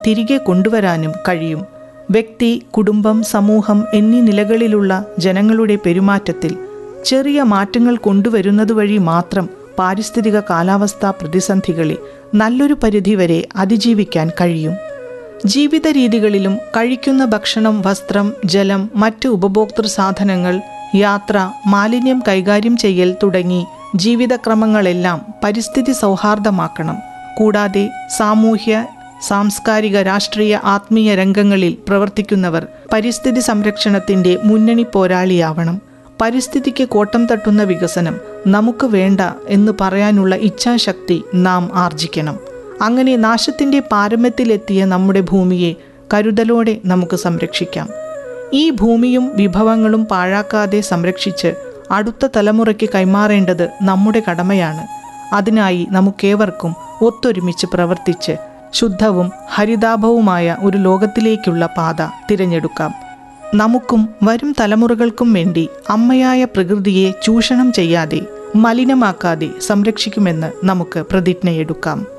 തിരികെ കൊണ്ടുവരാനും കഴിയും വ്യക്തി കുടുംബം സമൂഹം എന്നീ നിലകളിലുള്ള ജനങ്ങളുടെ പെരുമാറ്റത്തിൽ ചെറിയ മാറ്റങ്ങൾ കൊണ്ടുവരുന്നത് വഴി മാത്രം പാരിസ്ഥിതിക കാലാവസ്ഥാ പ്രതിസന്ധികളെ നല്ലൊരു പരിധിവരെ അതിജീവിക്കാൻ കഴിയും ജീവിത രീതികളിലും കഴിക്കുന്ന ഭക്ഷണം വസ്ത്രം ജലം മറ്റ് ഉപഭോക്തൃ സാധനങ്ങൾ യാത്ര മാലിന്യം കൈകാര്യം ചെയ്യൽ തുടങ്ങി ജീവിതക്രമങ്ങളെല്ലാം പരിസ്ഥിതി സൗഹാർദ്ദമാക്കണം കൂടാതെ സാമൂഹ്യ സാംസ്കാരിക രാഷ്ട്രീയ ആത്മീയ രംഗങ്ങളിൽ പ്രവർത്തിക്കുന്നവർ പരിസ്ഥിതി സംരക്ഷണത്തിന്റെ മുന്നണി പോരാളിയാവണം പരിസ്ഥിതിക്ക് കോട്ടം തട്ടുന്ന വികസനം നമുക്ക് വേണ്ട എന്ന് പറയാനുള്ള ഇച്ഛാശക്തി നാം ആർജിക്കണം അങ്ങനെ നാശത്തിന്റെ പാരമ്യത്തിലെത്തിയ നമ്മുടെ ഭൂമിയെ കരുതലോടെ നമുക്ക് സംരക്ഷിക്കാം ഈ ഭൂമിയും വിഭവങ്ങളും പാഴാക്കാതെ സംരക്ഷിച്ച് അടുത്ത തലമുറയ്ക്ക് കൈമാറേണ്ടത് നമ്മുടെ കടമയാണ് അതിനായി നമുക്കേവർക്കും ഒത്തൊരുമിച്ച് പ്രവർത്തിച്ച് ശുദ്ധവും ഹരിതാഭവുമായ ഒരു ലോകത്തിലേക്കുള്ള പാത തിരഞ്ഞെടുക്കാം നമുക്കും വരും തലമുറകൾക്കും വേണ്ടി അമ്മയായ പ്രകൃതിയെ ചൂഷണം ചെയ്യാതെ മലിനമാക്കാതെ സംരക്ഷിക്കുമെന്ന് നമുക്ക് പ്രതിജ്ഞയെടുക്കാം